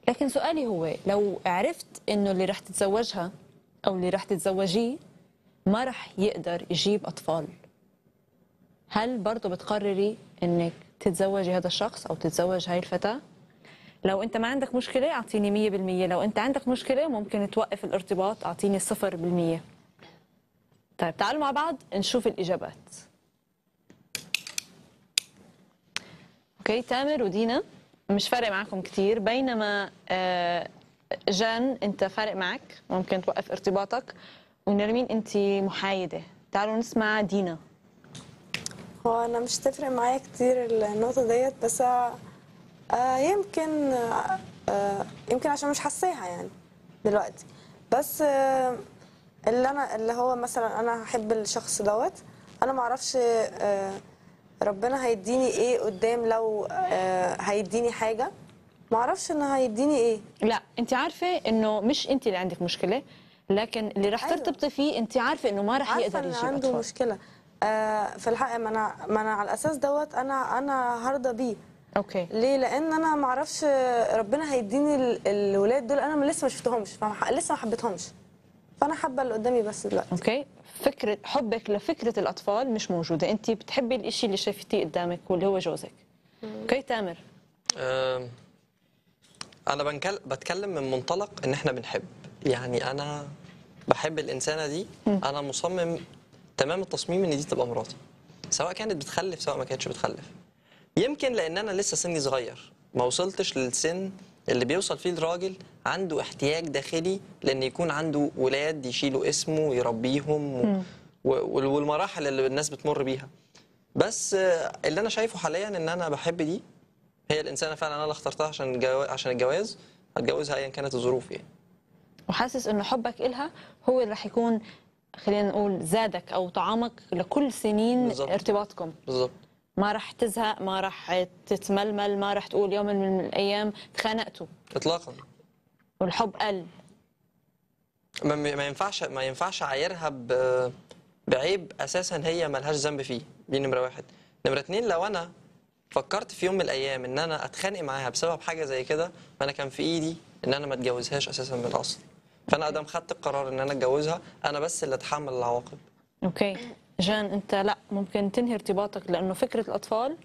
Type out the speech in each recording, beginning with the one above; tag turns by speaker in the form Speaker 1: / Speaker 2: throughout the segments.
Speaker 1: لكن سؤالي هو لو عرفت انه اللي رح تتزوجها او اللي رح تتزوجيه ما رح يقدر يجيب اطفال هل برضه بتقرري انك تتزوجي هذا الشخص او تتزوج هاي الفتاه لو انت ما عندك مشكله اعطيني 100% لو انت عندك مشكله ممكن توقف الارتباط اعطيني 0% طيب تعالوا مع بعض نشوف الاجابات اوكي تامر ودينا مش فارق معكم كثير بينما آه، جان انت فارق معك ممكن توقف ارتباطك ونرمين انت محايده تعالوا نسمع دينا
Speaker 2: هو انا مش تفرق معايا كتير النقطه ديت بس آه آه، يمكن آه آه، يمكن عشان مش حاساها يعني دلوقتي بس آه اللي انا اللي هو مثلا انا هحب الشخص دوت انا ما اعرفش آه ربنا هيديني ايه قدام لو آه هيديني حاجه ما اعرفش انه هيديني ايه
Speaker 1: لا انت عارفه انه مش انت اللي عندك مشكله لكن اللي رح
Speaker 2: أيوة.
Speaker 1: ترتبطي فيه انت عارفه انه ما رح
Speaker 2: عارفه
Speaker 1: يقدر
Speaker 2: ان
Speaker 1: يجيب
Speaker 2: عنده
Speaker 1: اطفال
Speaker 2: مشكله آه في الحقيقه ما انا ما انا على الاساس دوت انا انا هرضى بيه
Speaker 1: اوكي
Speaker 2: ليه لان انا ما اعرفش ربنا هيديني ال- الولاد دول انا لسه ما شفتهمش فما- لسه ما حبيتهمش فانا حابه اللي قدامي بس دلوقتي
Speaker 1: اوكي فكره حبك لفكره الاطفال مش موجوده انت بتحبي الإشي اللي شايفتيه قدامك واللي هو جوزك اوكي تامر
Speaker 3: أم، انا بنكل... بتكلم من منطلق ان احنا بنحب يعني انا بحب الانسانه دي انا مصمم تمام التصميم ان دي تبقى مراتي سواء كانت بتخلف سواء ما كانتش بتخلف يمكن لان انا لسه سني صغير ما وصلتش للسن اللي بيوصل فيه الراجل عنده احتياج داخلي لان يكون عنده ولاد يشيلوا اسمه ويربيهم و... و... والمراحل اللي الناس بتمر بيها بس آه، اللي انا شايفه حاليا ان انا بحب دي هي الانسانه فعلا انا اللي اخترتها عشان الجو... عشان الجواز هتجوزها ايا كانت الظروف يعني
Speaker 1: وحاسس انه حبك إلها هو اللي رح يكون خلينا نقول زادك او طعامك لكل سنين
Speaker 3: بالظبط.
Speaker 1: ارتباطكم
Speaker 3: بالظبط
Speaker 1: ما رح تزهق ما رح تتململ ما رح تقول يوم من الايام تخانقتوا
Speaker 3: اطلاقا
Speaker 1: والحب قل
Speaker 3: ما, ما ينفعش ما ينفعش اعايرها ب... بعيب اساسا هي ملهاش ذنب فيه دي نمره واحد نمره اتنين لو انا فكرت في يوم من الايام ان انا اتخانق معاها بسبب حاجه زي كده فانا كان في ايدي ان انا ما اتجوزهاش اساسا من الاصل فانا ادام خدت القرار ان انا اتجوزها انا بس اللي اتحمل العواقب
Speaker 1: اوكي جان انت لا ممكن تنهي ارتباطك لانه فكره الاطفال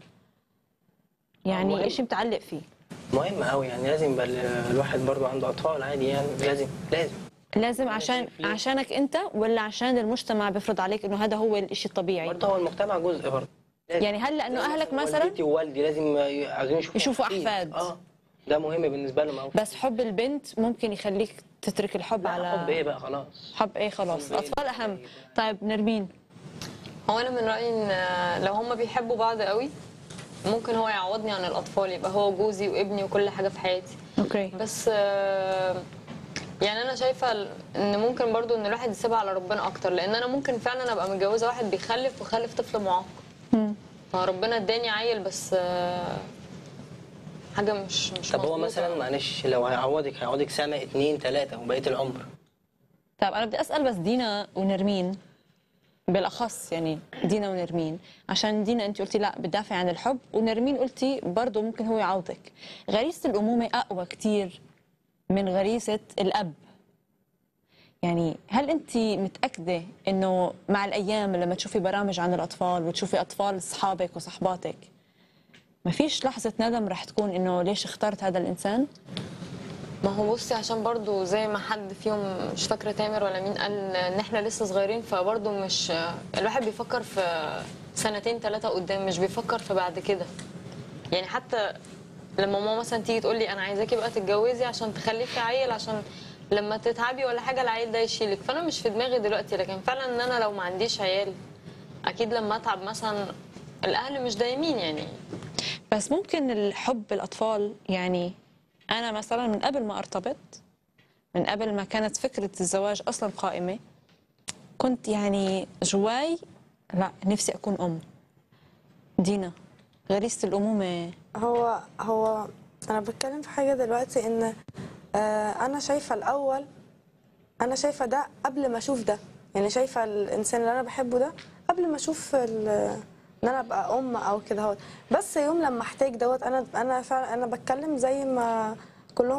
Speaker 1: يعني
Speaker 4: مهم.
Speaker 1: شيء متعلق فيه
Speaker 4: مهم قوي يعني لازم يبقى ال- الواحد برضو عنده اطفال عادي يعني لازم لازم
Speaker 1: لازم عشان
Speaker 4: شايف ليه؟
Speaker 1: عشانك انت ولا عشان المجتمع بيفرض عليك انه هذا هو الشيء الطبيعي
Speaker 4: برضه هو المجتمع جزء برضه لازم.
Speaker 1: يعني هل لانه اهلك مثلا
Speaker 4: والدتي ووالدي لازم عايزين يشوفوا
Speaker 1: يشوفوا
Speaker 4: أكيد.
Speaker 1: أحفاد.
Speaker 4: اه ده مهم بالنسبه لهم قوي
Speaker 1: بس حب البنت ممكن يخليك تترك الحب على
Speaker 4: حب ايه بقى خلاص
Speaker 1: حب ايه خلاص
Speaker 4: حب إيه؟
Speaker 1: الاطفال اهم طيب نرمين
Speaker 5: هو انا من رايي ان لو هما بيحبوا بعض قوي ممكن هو يعوضني عن الاطفال يبقى هو جوزي وابني وكل حاجه في حياتي
Speaker 1: اوكي
Speaker 5: بس آه، يعني انا شايفه ال- ان ممكن برضو ان الواحد يسيبها على ربنا اكتر لان انا ممكن فعلا ابقى متجوزه واحد بيخلف وخلف طفل معاق
Speaker 1: مم.
Speaker 5: فربنا اداني عيل بس آه، حاجه مش مش
Speaker 4: طب هو
Speaker 5: مظبوطة.
Speaker 4: مثلا معلش لو هيعوضك هيعوضك سنه اتنين تلاته وبقيه العمر
Speaker 1: طيب انا بدي اسال بس دينا ونرمين بالاخص يعني دينا ونرمين عشان دينا انت قلتي لا بتدافعي عن الحب ونرمين قلتي برضه ممكن هو يعوضك غريزه الامومه اقوى كتير من غريزه الاب يعني هل انت متاكده انه مع الايام لما تشوفي برامج عن الاطفال وتشوفي اطفال اصحابك وصحباتك ما فيش لحظه ندم رح تكون انه ليش اخترت هذا الانسان
Speaker 5: ما هو بصي عشان برضو زي ما حد فيهم مش فاكره تامر ولا مين قال ان احنا لسه صغيرين فبرضو مش الواحد بيفكر في سنتين ثلاثه قدام مش بيفكر في بعد كده يعني حتى لما ماما مثلا تيجي تقول لي انا عايزاكي بقى تتجوزي عشان تخلفي عيل عشان لما تتعبي ولا حاجه العيل ده يشيلك فانا مش في دماغي دلوقتي لكن فعلا ان انا لو ما عنديش عيال اكيد لما اتعب مثلا الاهل مش دايمين يعني
Speaker 1: بس ممكن الحب الأطفال يعني أنا مثلا من قبل ما أرتبط من قبل ما كانت فكرة الزواج أصلا قائمة كنت يعني جواي لا نفسي أكون أم دينا غريزة الأمومة
Speaker 2: هو هو انا بتكلم في حاجه دلوقتي ان آه انا شايفه الاول انا شايفه ده قبل ما اشوف ده يعني شايفه الانسان اللي انا بحبه ده قبل ما اشوف ال- ان انا ابقى ام او كده هو بس يوم لما احتاج دوت انا انا فعلا انا بتكلم زي ما